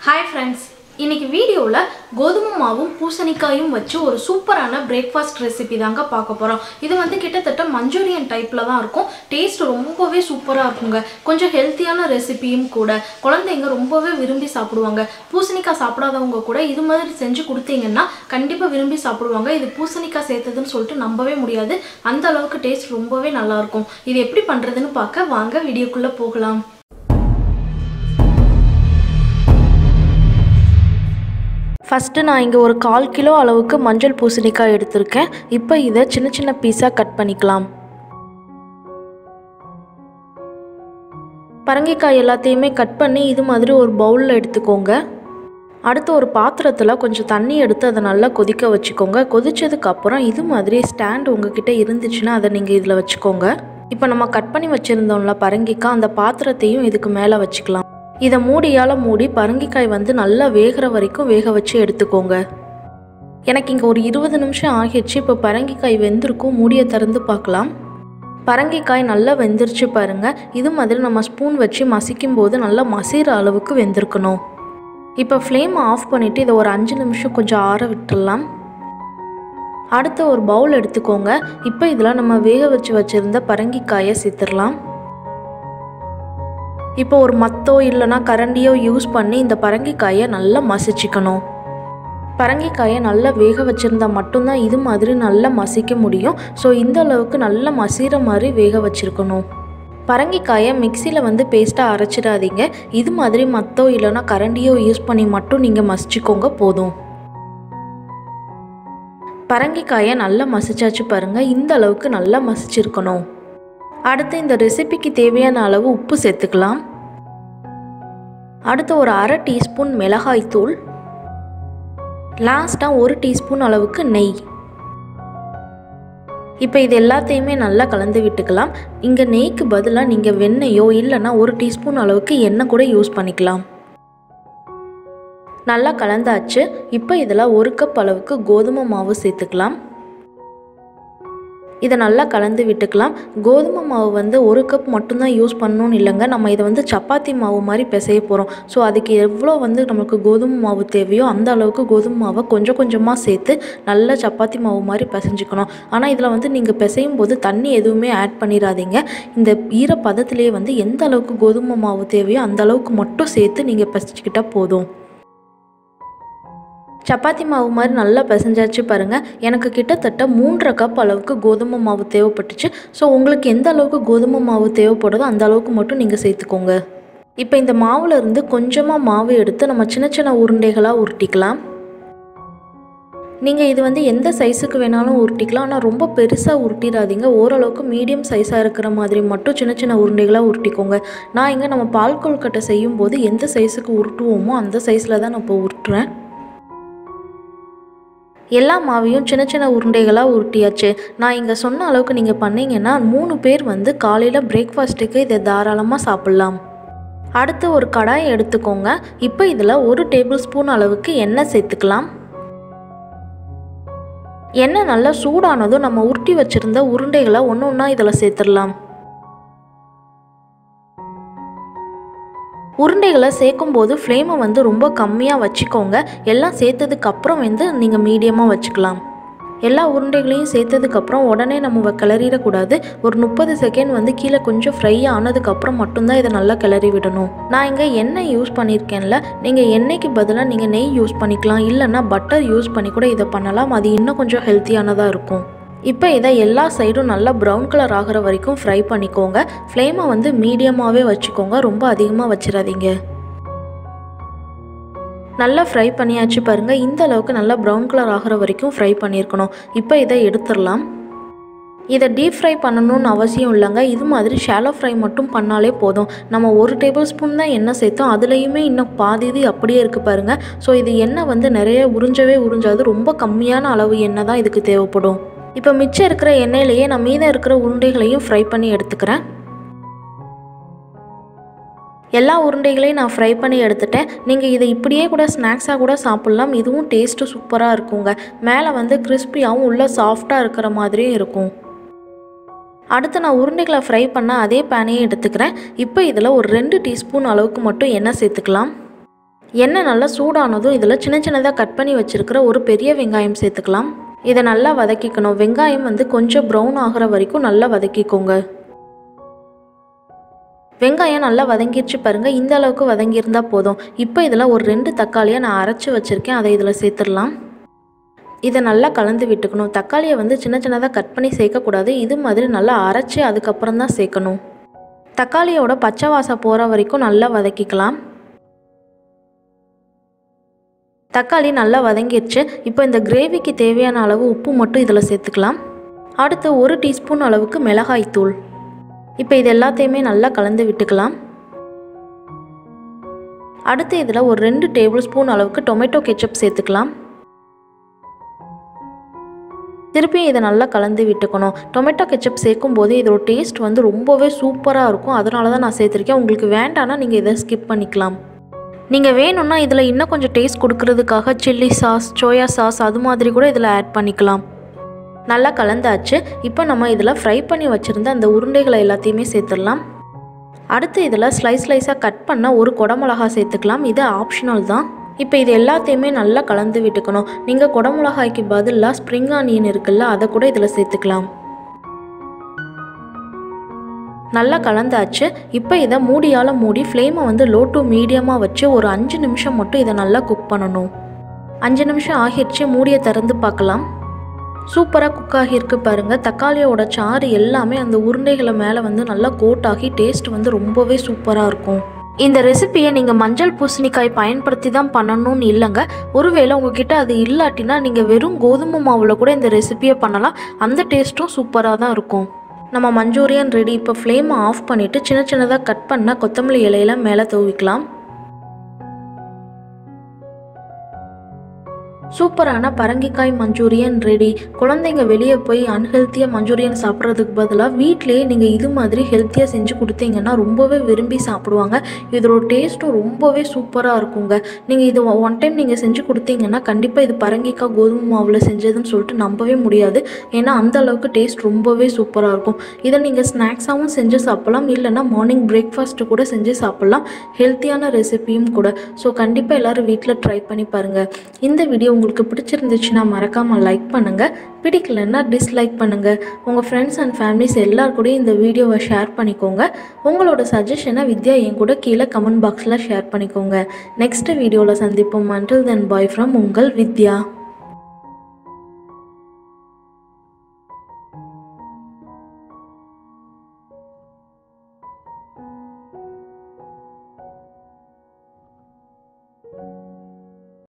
hi friends இன்னைக்கு வீடியோவில் கோதுமை மாவும் பூசணிக்காயும் வச்சு ஒரு சூப்பரான பிரேக்ஃபாஸ்ட் ரெசிபி தாங்க பார்க்க போகிறோம் இது வந்து கிட்டத்தட்ட மஞ்சூரியன் டைப்பில் தான் இருக்கும் டேஸ்ட் ரொம்பவே சூப்பராக இருக்குங்க கொஞ்சம் ஹெல்த்தியான ரெசிபியும் கூட குழந்தைங்க ரொம்பவே விரும்பி சாப்பிடுவாங்க பூசணிக்காய் சாப்பிடாதவங்க கூட இது மாதிரி செஞ்சு கொடுத்தீங்கன்னா கண்டிப்பாக விரும்பி சாப்பிடுவாங்க இது பூசணிக்காய் சேர்த்ததுன்னு சொல்லிட்டு நம்பவே முடியாது அந்த அளவுக்கு டேஸ்ட் ரொம்பவே நல்லா இருக்கும் இது எப்படி பண்ணுறதுன்னு பார்க்க வாங்க வீடியோக்குள்ளே போகலாம் ஃபஸ்ட்டு நான் இங்கே ஒரு கால் கிலோ அளவுக்கு மஞ்சள் பூசணிக்காய் எடுத்திருக்கேன் இப்போ இதை சின்ன சின்ன பீஸாக கட் பண்ணிக்கலாம் பரங்கிக்காய் எல்லாத்தையுமே கட் பண்ணி இது மாதிரி ஒரு பவுலில் எடுத்துக்கோங்க அடுத்து ஒரு பாத்திரத்தில் கொஞ்சம் தண்ணி எடுத்து அதை நல்லா கொதிக்க வச்சுக்கோங்க கொதிச்சதுக்கு அப்புறம் இது மாதிரி ஸ்டாண்ட் உங்ககிட்ட இருந்துச்சுன்னா அதை நீங்கள் இதில் வச்சுக்கோங்க இப்போ நம்ம கட் பண்ணி வச்சுருந்தோம்ல பரங்கிக்காய் அந்த பாத்திரத்தையும் இதுக்கு மேலே வச்சுக்கலாம் இதை மூடியால் மூடி பரங்கிக்காய் வந்து நல்லா வேகிற வரைக்கும் வேக வச்சு எடுத்துக்கோங்க எனக்கு இங்கே ஒரு இருபது நிமிஷம் ஆகிடுச்சு இப்போ பரங்கிக்காய் வெந்திருக்கும் மூடியை திறந்து பார்க்கலாம் பரங்கிக்காய் நல்லா வெந்துருச்சு பாருங்க இது மாதிரி நம்ம ஸ்பூன் வச்சு மசிக்கும் போது நல்லா மசிகிற அளவுக்கு வெந்திருக்கணும் இப்போ ஃப்ளேமை ஆஃப் பண்ணிவிட்டு இதை ஒரு அஞ்சு நிமிஷம் கொஞ்சம் ஆற விட்டுடலாம் அடுத்து ஒரு பவுல் எடுத்துக்கோங்க இப்போ இதில் நம்ம வேக வச்சு வச்சுருந்த பரங்கிக்காயை சேர்த்துடலாம் இப்போ ஒரு மத்தோ இல்லைனா கரண்டியோ யூஸ் பண்ணி இந்த பரங்கிக்காயை நல்லா மசிச்சுக்கணும் பரங்கிக்காயை நல்லா வேக வச்சுருந்தா மட்டும்தான் இது மாதிரி நல்லா மசிக்க முடியும் ஸோ இந்த அளவுக்கு நல்லா மசிகிற மாதிரி வேக வச்சுருக்கணும் பரங்கிக்காயை மிக்சியில் வந்து பேஸ்ட்டாக அரைச்சிடாதீங்க இது மாதிரி மத்தோ இல்லைனா கரண்டியோ யூஸ் பண்ணி மட்டும் நீங்கள் மசிச்சுக்கோங்க போதும் பரங்கிக்காயை நல்லா மசிச்சாச்சு பாருங்கள் இந்த அளவுக்கு நல்லா மசிச்சிருக்கணும் அடுத்து இந்த ரெசிபிக்கு தேவையான அளவு உப்பு சேர்த்துக்கலாம் அடுத்து ஒரு அரை டீஸ்பூன் மிளகாய்த்தூள் லாஸ்ட்டாக ஒரு டீஸ்பூன் அளவுக்கு நெய் இப்போ இது எல்லாத்தையுமே நல்லா கலந்து விட்டுக்கலாம் இங்கே நெய்க்கு பதிலாக நீங்கள் வெண்ணெயோ இல்லைன்னா ஒரு டீஸ்பூன் அளவுக்கு எண்ணெய் கூட யூஸ் பண்ணிக்கலாம் நல்லா கலந்தாச்சு இப்போ இதில் ஒரு கப் அளவுக்கு கோதுமை மாவு சேர்த்துக்கலாம் இதை நல்லா கலந்து விட்டுக்கலாம் கோதுமை மாவு வந்து ஒரு கப் மட்டும்தான் யூஸ் பண்ணணும்னு இல்லைங்க நம்ம இதை வந்து சப்பாத்தி மாவு மாதிரி பிசைய போகிறோம் ஸோ அதுக்கு எவ்வளோ வந்து நமக்கு கோதுமை மாவு தேவையோ அந்த அளவுக்கு கோதுமை மாவை கொஞ்சம் கொஞ்சமாக சேர்த்து நல்லா சப்பாத்தி மாவு மாதிரி பிசைஞ்சுக்கணும் ஆனால் இதில் வந்து நீங்கள் பிசையும் போது தண்ணி எதுவுமே ஆட் பண்ணிடாதீங்க இந்த ஈரப்பதத்திலே வந்து எந்த அளவுக்கு கோதுமை மாவு தேவையோ அந்த அளவுக்கு மட்டும் சேர்த்து நீங்கள் பிசைச்சிக்கிட்டால் போதும் சப்பாத்தி மாவு மாதிரி நல்லா பிசைஞ்சாச்சு பாருங்கள் எனக்கு கிட்டத்தட்ட மூன்றரை கப் அளவுக்கு கோதுமை மாவு தேவைப்பட்டுச்சு ஸோ உங்களுக்கு எந்த அளவுக்கு கோதுமை மாவு தேவைப்படுதோ அந்த அளவுக்கு மட்டும் நீங்கள் சேர்த்துக்கோங்க இப்போ இந்த மாவில் இருந்து கொஞ்சமாக மாவு எடுத்து நம்ம சின்ன சின்ன உருண்டைகளாக உருட்டிக்கலாம் நீங்கள் இது வந்து எந்த சைஸுக்கு வேணாலும் உருட்டிக்கலாம் ஆனால் ரொம்ப பெருசாக உருட்டிடாதீங்க ஓரளவுக்கு மீடியம் சைஸாக இருக்கிற மாதிரி மட்டும் சின்ன சின்ன உருண்டைகளாக உருட்டிக்கோங்க நான் இங்கே நம்ம பால் கொழுக்கட்டை செய்யும் போது எந்த சைஸுக்கு உருட்டுவோமோ அந்த சைஸில் தான் நான் இப்போ உருட்டுறேன் எல்லா மாவையும் சின்ன சின்ன உருண்டைகளாக உருட்டியாச்சு நான் இங்கே சொன்ன அளவுக்கு நீங்கள் பண்ணீங்கன்னா மூணு பேர் வந்து காலையில் பிரேக்ஃபாஸ்ட்டுக்கு இதை தாராளமாக சாப்பிட்லாம் அடுத்து ஒரு கடாயை எடுத்துக்கோங்க இப்போ இதில் ஒரு டேபிள் ஸ்பூன் அளவுக்கு எண்ணெய் சேர்த்துக்கலாம் எண்ணெய் நல்லா சூடானதும் நம்ம உருட்டி வச்சுருந்த உருண்டைகளை ஒன்று ஒன்றா இதில் சேர்த்துடலாம் உருண்டைகளை சேர்க்கும்போது ஃப்ளேமை வந்து ரொம்ப கம்மியாக வச்சுக்கோங்க எல்லாம் சேர்த்ததுக்கு அப்புறம் வந்து நீங்கள் மீடியமாக வச்சுக்கலாம் எல்லா உருண்டைகளையும் சேர்த்ததுக்கப்புறம் உடனே நம்ம கிளறிடக்கூடாது ஒரு முப்பது செகண்ட் வந்து கீழே கொஞ்சம் ஃப்ரை ஆனதுக்கப்புறம் மட்டும்தான் இதை நல்லா கிளறி விடணும் நான் இங்கே எண்ணெய் யூஸ் பண்ணியிருக்கேன்ல நீங்கள் எண்ணெய்க்கு பதிலாக நீங்கள் நெய் யூஸ் பண்ணிக்கலாம் இல்லைன்னா பட்டர் யூஸ் பண்ணி கூட இதை பண்ணலாம் அது இன்னும் கொஞ்சம் ஹெல்த்தியானதாக இருக்கும் இப்போ இதை எல்லா சைடும் நல்லா ப்ரௌன் கலர் ஆகிற வரைக்கும் ஃப்ரை பண்ணிக்கோங்க ஃப்ளேமை வந்து மீடியமாகவே வச்சுக்கோங்க ரொம்ப அதிகமாக வச்சிடாதீங்க நல்லா ஃப்ரை பண்ணியாச்சு பாருங்கள் இந்த அளவுக்கு நல்லா ப்ரௌன் கலர் ஆகிற வரைக்கும் ஃப்ரை பண்ணியிருக்கணும் இப்போ இதை எடுத்துடலாம் இதை டீப் ஃப்ரை பண்ணணும்னு அவசியம் இல்லைங்க இது மாதிரி ஷாலோ ஃப்ரை மட்டும் பண்ணாலே போதும் நம்ம ஒரு டேபிள் ஸ்பூன் தான் எண்ணெய் சேர்த்தோம் அதுலேயுமே இன்னும் பாதி இது அப்படியே இருக்குது பாருங்கள் ஸோ இது எண்ணெய் வந்து நிறைய உறிஞ்சவே உறிஞ்சாது ரொம்ப கம்மியான அளவு எண்ணெய் தான் இதுக்கு தேவைப்படும் இப்போ மிச்சம் இருக்கிற எண்ணெயிலேயே நான் மீதம் இருக்கிற உருண்டைகளையும் ஃப்ரை பண்ணி எடுத்துக்கிறேன் எல்லா உருண்டைகளையும் நான் ஃப்ரை பண்ணி எடுத்துட்டேன் நீங்கள் இதை இப்படியே கூட ஸ்நாக்ஸாக கூட சாப்பிட்லாம் இதுவும் டேஸ்ட்டு சூப்பராக இருக்குங்க மேலே வந்து கிறிஸ்பியாகவும் உள்ளே சாஃப்டாக இருக்கிற மாதிரியும் இருக்கும் அடுத்து நான் உருண்டைகளை ஃப்ரை பண்ண அதே பேனையே எடுத்துக்கிறேன் இப்போ இதில் ஒரு ரெண்டு டீஸ்பூன் அளவுக்கு மட்டும் எண்ணெய் சேர்த்துக்கலாம் எண்ணெய் நல்லா சூடானதும் இதில் சின்ன சின்னதாக கட் பண்ணி வச்சுருக்கிற ஒரு பெரிய வெங்காயம் சேர்த்துக்கலாம் இதை நல்லா வதக்கிக்கணும் வெங்காயம் வந்து கொஞ்சம் ப்ரௌன் ஆகிற வரைக்கும் நல்லா வதக்கிக்கோங்க வெங்காயம் நல்லா வதங்கிருச்சு பாருங்கள் இந்த அளவுக்கு வதங்கியிருந்தா போதும் இப்போ இதில் ஒரு ரெண்டு தக்காளியை நான் அரைச்சி வச்சுருக்கேன் அதை இதில் சேர்த்துடலாம் இதை நல்லா கலந்து விட்டுக்கணும் தக்காளியை வந்து சின்ன சின்னதாக கட் பண்ணி சேர்க்கக்கூடாது இது மாதிரி நல்லா அரைச்சி அதுக்கப்புறம் தான் சேர்க்கணும் தக்காளியோட பச்சை வாசம் போகிற வரைக்கும் நல்லா வதக்கிக்கலாம் தக்காளி நல்லா வதங்கிடுச்சு இப்போ இந்த கிரேவிக்கு தேவையான அளவு உப்பு மட்டும் இதில் சேர்த்துக்கலாம் அடுத்து ஒரு டீஸ்பூன் அளவுக்கு மிளகாய் தூள் இப்போ இது எல்லாத்தையுமே நல்லா கலந்து விட்டுக்கலாம் அடுத்து இதில் ஒரு ரெண்டு டேபிள் ஸ்பூன் அளவுக்கு டொமேட்டோ கெச்சப் சேர்த்துக்கலாம் திருப்பியும் இதை நல்லா கலந்து விட்டுக்கணும் டொமேட்டோ கெச்சப் சேர்க்கும் போது இதோட டேஸ்ட் வந்து ரொம்பவே சூப்பராக இருக்கும் அதனால தான் நான் சேர்த்துருக்கேன் உங்களுக்கு வேண்டாம்னா நீங்கள் இதை ஸ்கிப் பண்ணிக்கலாம் நீங்கள் வேணும்னா இதில் இன்னும் கொஞ்சம் டேஸ்ட் கொடுக்கறதுக்காக சில்லி சாஸ் சோயா சாஸ் அது மாதிரி கூட இதில் ஆட் பண்ணிக்கலாம் நல்லா கலந்தாச்சு இப்போ நம்ம இதில் ஃப்ரை பண்ணி வச்சுருந்த அந்த உருண்டைகளை எல்லாத்தையுமே சேர்த்துடலாம் அடுத்து இதில் ஸ்லைஸ் ஸ்லைஸாக கட் பண்ண ஒரு குடமிளகா சேர்த்துக்கலாம் இது ஆப்ஷனல் தான் இப்போ இது எல்லாத்தையுமே நல்லா கலந்து விட்டுக்கணும் நீங்கள் குடமிளகாய்க்கு பதிலாக ஸ்ப்ரிங் ஆனியன் இருக்குல்ல அதை கூட இதில் சேர்த்துக்கலாம் நல்லா கலந்தாச்சு இப்போ இதை மூடியால் மூடி ஃப்ளேமை வந்து லோ டு மீடியமாக வச்சு ஒரு அஞ்சு நிமிஷம் மட்டும் இதை நல்லா குக் பண்ணணும் அஞ்சு நிமிஷம் ஆகிடுச்சு மூடியை திறந்து பார்க்கலாம் சூப்பராக குக் ஆகியிருக்கு பாருங்கள் தக்காளியோட சாறு எல்லாமே அந்த உருண்டைகளை மேலே வந்து நல்லா கோட் ஆகி டேஸ்ட் வந்து ரொம்பவே சூப்பராக இருக்கும் இந்த ரெசிபியை நீங்கள் மஞ்சள் பூசணிக்காய் பயன்படுத்தி தான் பண்ணணும்னு இல்லைங்க ஒருவேளை உங்ககிட்ட அது இல்லாட்டினா நீங்கள் வெறும் கோதுமை மாவில் கூட இந்த ரெசிபியை பண்ணலாம் அந்த டேஸ்ட்டும் சூப்பராக தான் இருக்கும் நம்ம மஞ்சூரியன் ரெடி இப்போ ஃப்ளேமை ஆஃப் பண்ணிவிட்டு சின்ன சின்னதாக கட் பண்ண கொத்தமல்லி இலையில மேலே தூவிக்கலாம் சூப்பரான பரங்கிக்காய் மஞ்சூரியன் ரெடி குழந்தைங்க வெளியே போய் அன்ஹெல்த்தியாக மஞ்சூரியன் சாப்பிட்றதுக்கு பதிலாக வீட்டிலேயே நீங்கள் இது மாதிரி ஹெல்த்தியாக செஞ்சு கொடுத்தீங்கன்னா ரொம்பவே விரும்பி சாப்பிடுவாங்க இதோட டேஸ்ட்டும் ரொம்பவே சூப்பராக இருக்குங்க நீங்கள் இது ஒன் டைம் நீங்கள் செஞ்சு கொடுத்தீங்கன்னா கண்டிப்பாக இது பரங்கிக்காய் கோதுமை மாவில் செஞ்சதுன்னு சொல்லிட்டு நம்பவே முடியாது ஏன்னா அந்த அளவுக்கு டேஸ்ட் ரொம்பவே சூப்பராக இருக்கும் இதை நீங்கள் ஸ்நாக்ஸாகவும் செஞ்சு சாப்பிட்லாம் இல்லைன்னா மார்னிங் பிரேக்ஃபாஸ்ட்டு கூட செஞ்சு சாப்பிட்லாம் ஹெல்த்தியான ரெசிபியும் கூட ஸோ கண்டிப்பாக எல்லோரும் வீட்டில் ட்ரை பண்ணி பாருங்கள் இந்த வீடியோ உங்களுக்கு பிடிச்சிருந்துச்சுன்னா மறக்காமல் லைக் பண்ணுங்கள் பிடிக்கலன்னா டிஸ்லைக் பண்ணுங்கள் உங்கள் ஃப்ரெண்ட்ஸ் அண்ட் ஃபேமிலிஸ் எல்லார் கூடயும் இந்த வீடியோவை ஷேர் பண்ணிக்கோங்க உங்களோட சஜஷனை வித்யா என் கூட கீழே கமெண்ட் பாக்ஸில் ஷேர் பண்ணிக்கோங்க நெக்ஸ்ட் வீடியோவில் சந்திப்போம் அன்டில் தென் பாய் ஃப்ரம் உங்கள் வித்யா thank you